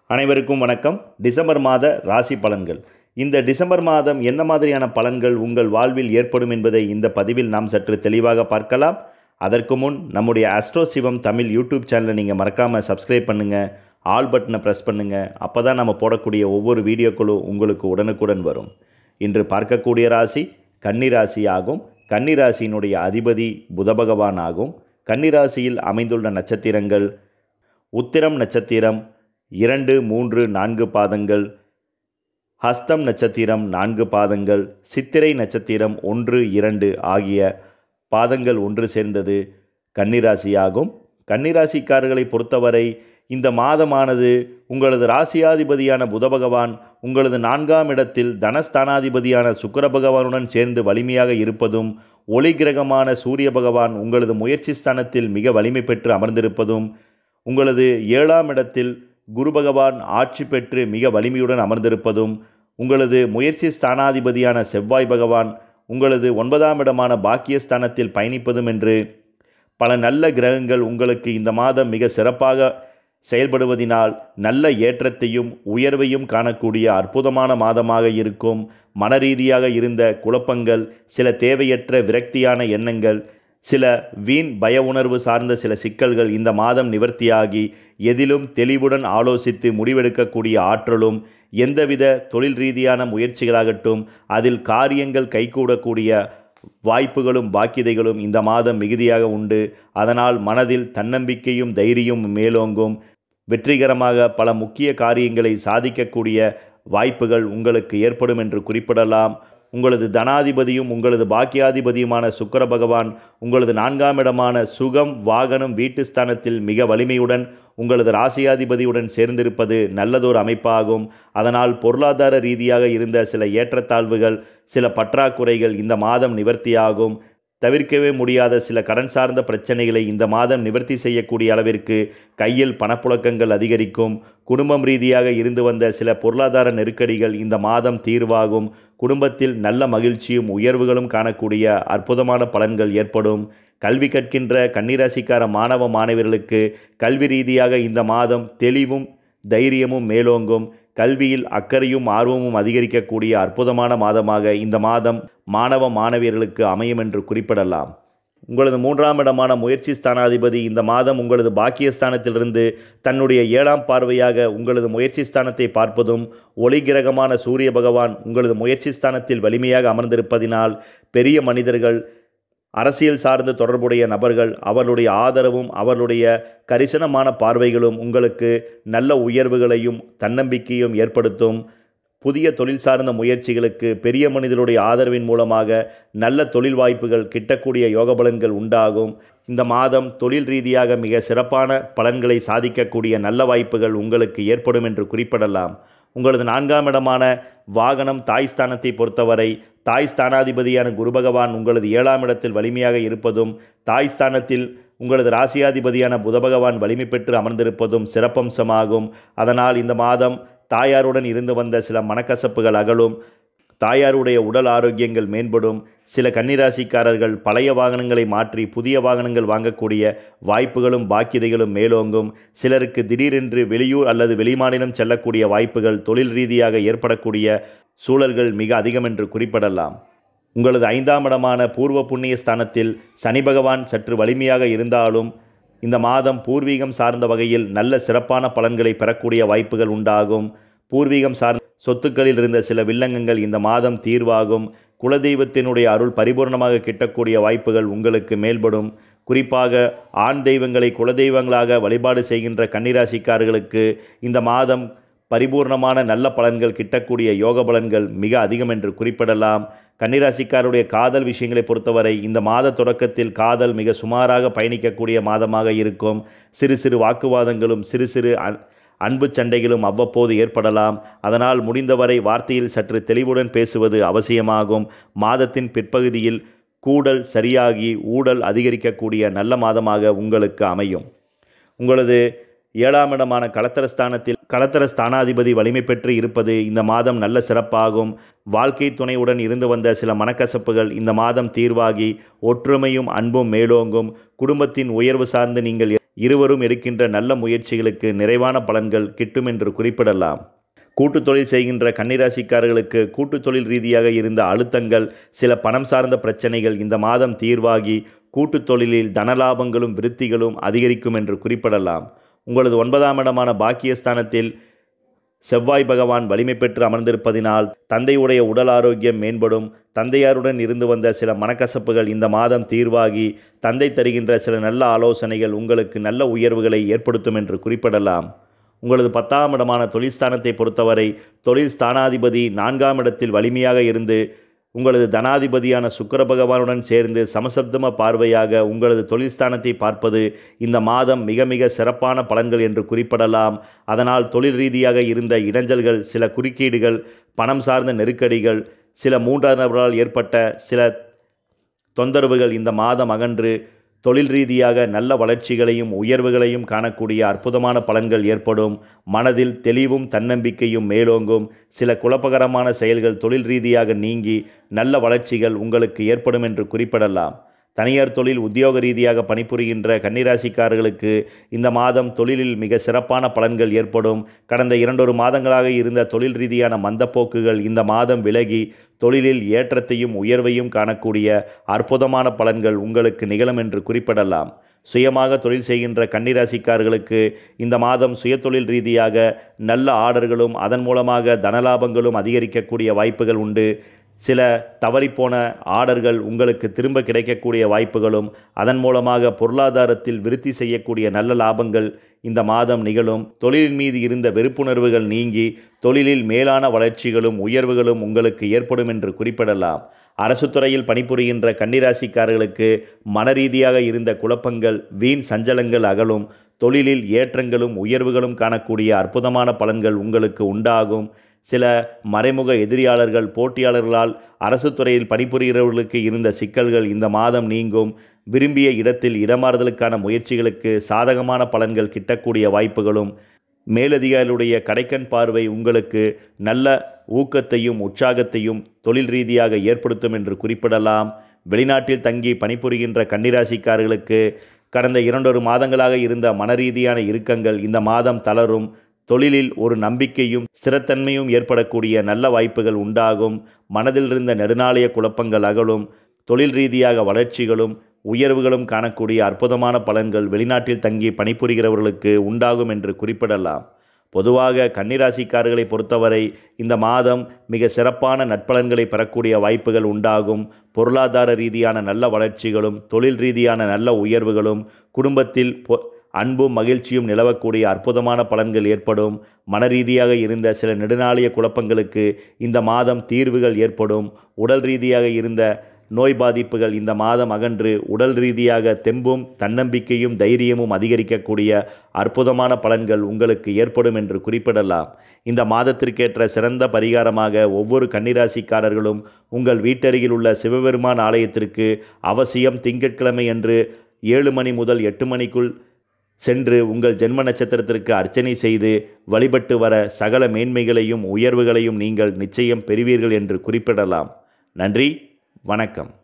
அனைவருக்கும் வணக்கம் டிசம்பர் மாத ராசி பலன்கள் இந்த டிசம்பர் மாதம் என்ன மாதிரியான பலன்கள் உங்கள் வாழ்வில் ஏற்படும் என்பதை இந்த பதிவில் நாம் சற்று தெளிவாக பார்க்கலாம் அதற்கு முன் நம்முடைய அஸ்ட்ரோ சிவம் தமிழ் யூடியூப் சேனலை நீங்கள் மறக்காமல் சப்ஸ்கிரைப் பண்ணுங்கள் ஆல் பட்டனை ப்ரெஸ் பண்ணுங்கள் அப்போ தான் நம்ம போடக்கூடிய ஒவ்வொரு வீடியோக்களும் உங்களுக்கு உடனுக்குடன் வரும் இன்று பார்க்கக்கூடிய ராசி கன்னிராசி ஆகும் கன்னிராசியினுடைய அதிபதி புத பகவான் ஆகும் கன்னிராசியில் அமைந்துள்ள நட்சத்திரங்கள் உத்திரம் நட்சத்திரம் இரண்டு மூன்று நான்கு பாதங்கள் ஹஸ்தம் நட்சத்திரம் நான்கு பாதங்கள் சித்திரை நட்சத்திரம் ஒன்று இரண்டு ஆகிய பாதங்கள் ஒன்று சேர்ந்தது கன்னிராசியாகும் கன்னிராசிக்காரர்களை பொறுத்தவரை இந்த மாதமானது உங்களது ராசியாதிபதியான புத பகவான் உங்களது நான்காம் இடத்தில் தனஸ்தானாதிபதியான சுக்கிர பகவானுடன் சேர்ந்து வலிமையாக இருப்பதும் ஒளி கிரகமான சூரிய பகவான் உங்களது முயற்சி ஸ்தானத்தில் மிக வலிமை பெற்று அமர்ந்திருப்பதும் உங்களது ஏழாம் இடத்தில் குரு பகவான் ஆட்சி பெற்று மிக வலிமையுடன் அமர்ந்திருப்பதும் உங்களது முயற்சி ஸ்தானாதிபதியான செவ்வாய் பகவான் உங்களது ஒன்பதாம் இடமான பாக்கியஸ்தானத்தில் பயணிப்பதும் என்று பல நல்ல கிரகங்கள் உங்களுக்கு இந்த மாதம் மிக சிறப்பாக செயல்படுவதினால் நல்ல ஏற்றத்தையும் உயர்வையும் காணக்கூடிய அற்புதமான மாதமாக இருக்கும் மனரீதியாக இருந்த குழப்பங்கள் சில தேவையற்ற விரக்தியான எண்ணங்கள் சில வீண் பய உணர்வு சார்ந்த சில சிக்கல்கள் இந்த மாதம் நிவர்த்தியாகி எதிலும் தெளிவுடன் ஆலோசித்து முடிவெடுக்கக்கூடிய ஆற்றலும் எந்தவித தொழில் ரீதியான முயற்சிகளாகட்டும் அதில் காரியங்கள் கைகூடக்கூடிய வாய்ப்புகளும் பாக்கியதைகளும் இந்த மாதம் மிகுதியாக உண்டு அதனால் மனதில் தன்னம்பிக்கையும் தைரியம் மேலோங்கும் வெற்றிகரமாக பல முக்கிய காரியங்களை சாதிக்கக்கூடிய வாய்ப்புகள் உங்களுக்கு ஏற்படும் என்று குறிப்பிடலாம் உங்களது தனாதிபதியும் உங்களது பாக்கியாதிபதியுமான சுக்கர பகவான் உங்களது நான்காம் இடமான சுகம் வாகனம் வீட்டு ஸ்தானத்தில் மிக வலிமையுடன் உங்களது ராசியாதிபதியுடன் சேர்ந்திருப்பது நல்லதொரு அமைப்பாகும் அதனால் பொருளாதார ரீதியாக இருந்த சில ஏற்றத்தாழ்வுகள் சில பற்றாக்குறைகள் இந்த மாதம் நிவர்த்தியாகும் தவிர்க்கவே முடியாத சில கடன் சார்ந்த பிரச்சனைகளை இந்த மாதம் நிவர்த்தி செய்யக்கூடிய அளவிற்கு கையில் பணப்புழக்கங்கள் அதிகரிக்கும் குடும்பம் ரீதியாக இருந்து வந்த சில பொருளாதார நெருக்கடிகள் இந்த மாதம் தீர்வாகும் குடும்பத்தில் நல்ல மகிழ்ச்சியும் உயர்வுகளும் காணக்கூடிய அற்புதமான பலன்கள் ஏற்படும் கல்வி கற்கின்ற கன்னிராசிக்கார மாணவ மாணவர்களுக்கு கல்வி ரீதியாக இந்த மாதம் தெளிவும் தைரியமும் மேலோங்கும் கல்வியில் அக்கறையும் ஆர்வமும் அதிகரிக்கக்கூடிய அற்புதமான மாதமாக இந்த மாதம் மாணவ மாணவியர்களுக்கு அமையும் என்று குறிப்பிடலாம் உங்களது மூன்றாம் இடமான முயற்சி ஸ்தானாதிபதி இந்த மாதம் உங்களது பாக்கியஸ்தானத்திலிருந்து தன்னுடைய ஏழாம் பார்வையாக உங்களது முயற்சி ஸ்தானத்தை பார்ப்பதும் ஒளி கிரகமான சூரிய பகவான் உங்களது முயற்சி ஸ்தானத்தில் வலிமையாக அமர்ந்திருப்பதினால் பெரிய மனிதர்கள் அரசியல் சார்ந்து தொடர்புடைய நபர்கள் அவர்களுடைய ஆதரவும் அவர்களுடைய கரிசனமான பார்வைகளும் உங்களுக்கு நல்ல உயர்வுகளையும் தன்னம்பிக்கையும் ஏற்படுத்தும் புதிய தொழில் சார்ந்த முயற்சிகளுக்கு பெரிய மனிதருடைய ஆதரவின் மூலமாக நல்ல தொழில் வாய்ப்புகள் கிட்டக்கூடிய யோக பலன்கள் உண்டாகும் இந்த மாதம் தொழில் ரீதியாக மிக சிறப்பான பலன்களை சாதிக்கக்கூடிய நல்ல வாய்ப்புகள் உங்களுக்கு ஏற்படும் என்று குறிப்பிடலாம் உங்களது நான்காம் இடமான வாகனம் தாய் ஸ்தானத்தை பொறுத்தவரை தாய் ஸ்தானாதிபதியான குரு பகவான் உங்களது ஏழாம் இடத்தில் வலிமையாக இருப்பதும் தாய் ஸ்தானத்தில் உங்களது ராசியாதிபதியான புத பகவான் வலிமை பெற்று அமர்ந்திருப்பதும் சிறப்பம்சமாகும் அதனால் இந்த மாதம் தாயாருடன் இருந்து வந்த சில மனக்கசப்புகள் அகலும் தாயாருடைய உடல் ஆரோக்கியங்கள் மேம்படும் சில கன்னிராசிக்காரர்கள் பழைய வாகனங்களை மாற்றி புதிய வாகனங்கள் வாங்கக்கூடிய வாய்ப்புகளும் பாக்கியதைகளும் மேலோங்கும் சிலருக்கு திடீரென்று வெளியூர் அல்லது வெளிமாநிலம் செல்லக்கூடிய வாய்ப்புகள் தொழில் ரீதியாக ஏற்படக்கூடிய சூழல்கள் மிக அதிகம் என்று குறிப்பிடலாம் உங்களது ஐந்தாம் இடமான பூர்வ புண்ணிய ஸ்தானத்தில் சனி பகவான் சற்று வலிமையாக இருந்தாலும் இந்த மாதம் பூர்வீகம் சார்ந்த வகையில் நல்ல சிறப்பான பலன்களை பெறக்கூடிய வாய்ப்புகள் உண்டாகும் பூர்வீகம் சார்ந்த சொத்துக்களில் இருந்த சில வில்லங்கங்கள் இந்த மாதம் தீர்வாகும் குலதெய்வத்தினுடைய அருள் பரிபூர்ணமாக கிட்டக்கூடிய வாய்ப்புகள் உங்களுக்கு மேல்படும் குறிப்பாக ஆண் தெய்வங்களை குலதெய்வங்களாக வழிபாடு செய்கின்ற கன்னிராசிக்காரர்களுக்கு இந்த மாதம் பரிபூர்ணமான நல்ல பலன்கள் கிட்டக்கூடிய யோக பலன்கள் மிக அதிகம் என்று குறிப்பிடலாம் கன்னிராசிக்காருடைய காதல் விஷயங்களை பொறுத்தவரை இந்த மாத தொடக்கத்தில் காதல் மிக சுமாராக பயணிக்கக்கூடிய மாதமாக இருக்கும் சிறு சிறு வாக்குவாதங்களும் சிறு சிறு அன்பு சண்டைகளும் அவ்வப்போது ஏற்படலாம் அதனால் முடிந்தவரை வார்த்தையில் சற்று தெளிவுடன் பேசுவது அவசியமாகும் மாதத்தின் பிற்பகுதியில் கூடல் சரியாகி ஊடல் அதிகரிக்கக்கூடிய நல்ல மாதமாக உங்களுக்கு அமையும் உங்களது ஏழாம் இடமான கலத்தரஸ்தானத்தில் கலத்தர ஸ்தானாதிபதி வலிமை பெற்று இருப்பது இந்த மாதம் நல்ல சிறப்பாகும் வாழ்க்கை துணையுடன் இருந்து வந்த சில மனக்கசப்புகள் இந்த மாதம் தீர்வாகி ஒற்றுமையும் அன்பும் மேலோங்கும் குடும்பத்தின் உயர்வு சார்ந்து நீங்கள் இருவரும் எடுக்கின்ற நல்ல முயற்சிகளுக்கு நிறைவான பலன்கள் கிட்டும் என்று குறிப்பிடலாம் கூட்டுத் தொழில் செய்கின்ற கன்னிராசிக்காரர்களுக்கு கூட்டுத் தொழில் ரீதியாக இருந்த அழுத்தங்கள் சில பணம் சார்ந்த பிரச்சனைகள் இந்த மாதம் தீர்வாகி கூட்டுத் தொழிலில் தனலாபங்களும் விருத்திகளும் அதிகரிக்கும் என்று குறிப்பிடலாம் உங்களது ஒன்பதாம் இடமான பாக்கியஸ்தானத்தில் செவ்வாய் பகவான் வலிமை பெற்று அமர்ந்திருப்பதினால் தந்தையுடைய உடல் ஆரோக்கியம் மேம்படும் தந்தையாருடன் இருந்து வந்த சில மனக்கசப்புகள் இந்த மாதம் தீர்வாகி தந்தை தருகின்ற சில நல்ல ஆலோசனைகள் உங்களுக்கு நல்ல உயர்வுகளை ஏற்படுத்தும் என்று குறிப்பிடலாம் உங்களது பத்தாம் இடமான தொழில் ஸ்தானத்தை பொறுத்தவரை தொழில் ஸ்தானாதிபதி நான்காம் இடத்தில் வலிமையாக இருந்து உங்களது தனாதிபதியான சுக்கர பகவானுடன் சேர்ந்து சமசப்தம பார்வையாக உங்களது தொழில் ஸ்தானத்தை பார்ப்பது இந்த மாதம் மிக மிக சிறப்பான பலன்கள் என்று குறிப்பிடலாம் அதனால் தொழில் ரீதியாக இருந்த இடைஞ்சல்கள் சில குறுக்கீடுகள் பணம் சார்ந்த நெருக்கடிகள் சில மூன்றாம் நபரால் ஏற்பட்ட சில தொந்தரவுகள் இந்த மாதம் அகன்று தொழில் ரீதியாக நல்ல வளர்ச்சிகளையும் உயர்வுகளையும் காணக்கூடிய அற்புதமான பலன்கள் ஏற்படும் மனதில் தெளிவும் தன்னம்பிக்கையும் மேலோங்கும் சில குழப்பகரமான செயல்கள் தொழில் ரீதியாக நீங்கி நல்ல வளர்ச்சிகள் உங்களுக்கு ஏற்படும் என்று குறிப்பிடலாம் தனியார் தொழில் உத்தியோக ரீதியாக பணிபுரிகின்ற கன்னிராசிக்காரர்களுக்கு இந்த மாதம் தொழிலில் மிக சிறப்பான பலன்கள் ஏற்படும் கடந்த இரண்டொரு மாதங்களாக இருந்த தொழில் ரீதியான மந்தப்போக்குகள் இந்த மாதம் விலகி தொழிலில் ஏற்றத்தையும் உயர்வையும் காணக்கூடிய அற்புதமான பலன்கள் உங்களுக்கு நிகழும் என்று குறிப்பிடலாம் சுயமாக தொழில் செய்கின்ற கன்னிராசிக்காரர்களுக்கு இந்த மாதம் சுயதொழில் ரீதியாக நல்ல ஆர்டர்களும் அதன் மூலமாக தனலாபங்களும் அதிகரிக்கக்கூடிய வாய்ப்புகள் உண்டு சில தவறிப்போன ஆர்டர்கள் உங்களுக்கு திரும்ப கிடைக்கக்கூடிய வாய்ப்புகளும் அதன் மூலமாக பொருளாதாரத்தில் விருத்தி செய்யக்கூடிய நல்ல லாபங்கள் இந்த மாதம் நிகழும் தொழிலின் மீது இருந்த வெறுப்புணர்வுகள் நீங்கி தொழிலில் மேலான வளர்ச்சிகளும் உயர்வுகளும் உங்களுக்கு ஏற்படும் என்று குறிப்பிடலாம் அரசு துறையில் பணிபுரிகின்ற கன்னிராசிக்காரர்களுக்கு மனரீதியாக இருந்த குழப்பங்கள் வீண் சஞ்சலங்கள் அகலும் தொழிலில் ஏற்றங்களும் உயர்வுகளும் காணக்கூடிய அற்புதமான பலன்கள் உங்களுக்கு உண்டாகும் சில மறைமுக எதிரியாளர்கள் போட்டியாளர்களால் அரசு துறையில் பணிபுரிகிறவர்களுக்கு இருந்த சிக்கல்கள் இந்த மாதம் நீங்கும் விரும்பிய இடத்தில் இடமாறுதலுக்கான முயற்சிகளுக்கு சாதகமான பலன்கள் கிட்டக்கூடிய வாய்ப்புகளும் மேலதிகாரிகளுடைய கடைக்கண் பார்வை உங்களுக்கு நல்ல ஊக்கத்தையும் உற்சாகத்தையும் தொழில் ரீதியாக ஏற்படுத்தும் என்று குறிப்பிடலாம் வெளிநாட்டில் தங்கி பணிபுரிகின்ற கன்னிராசிக்காரர்களுக்கு கடந்த இரண்டொரு மாதங்களாக இருந்த மனரீதியான இறுக்கங்கள் இந்த மாதம் தளரும் தொழிலில் ஒரு நம்பிக்கையும் ஸ்திரத்தன்மையும் ஏற்படக்கூடிய நல்ல வாய்ப்புகள் உண்டாகும் மனதில் இருந்த நெடுநாளைய குழப்பங்கள் அகலும் தொழில் ரீதியாக வளர்ச்சிகளும் உயர்வுகளும் காணக்கூடிய அற்புதமான பலன்கள் வெளிநாட்டில் தங்கி பணிபுரிகிறவர்களுக்கு உண்டாகும் என்று குறிப்பிடலாம் பொதுவாக கன்னிராசிக்காரர்களை பொறுத்தவரை இந்த மாதம் மிக சிறப்பான நட்பலன்களை பெறக்கூடிய வாய்ப்புகள் உண்டாகும் பொருளாதார ரீதியான நல்ல வளர்ச்சிகளும் தொழில் ரீதியான நல்ல உயர்வுகளும் குடும்பத்தில் பொ அன்பும் மகிழ்ச்சியும் நிலவக்கூடிய அற்புதமான பலன்கள் ஏற்படும் மனரீதியாக இருந்த சில நெடுநாளைய குழப்பங்களுக்கு இந்த மாதம் தீர்வுகள் ஏற்படும் உடல் ரீதியாக இருந்த நோய் பாதிப்புகள் இந்த மாதம் அகன்று உடல் ரீதியாக தெம்பும் தன்னம்பிக்கையும் தைரியமும் அதிகரிக்கக்கூடிய அற்புதமான பலன்கள் உங்களுக்கு ஏற்படும் என்று குறிப்பிடலாம் இந்த மாதத்திற்கேற்ற சிறந்த பரிகாரமாக ஒவ்வொரு கன்னிராசிக்காரர்களும் உங்கள் வீட்டருகில் உள்ள சிவபெருமான் ஆலயத்திற்கு அவசியம் திங்கட்கிழமை அன்று ஏழு மணி முதல் எட்டு மணிக்குள் சென்று உங்கள் ஜென்ம நட்சத்திரத்திற்கு அர்ச்சனை செய்து வழிபட்டு வர சகல மேன்மைகளையும் உயர்வுகளையும் நீங்கள் நிச்சயம் பெறுவீர்கள் என்று குறிப்பிடலாம் நன்றி வணக்கம்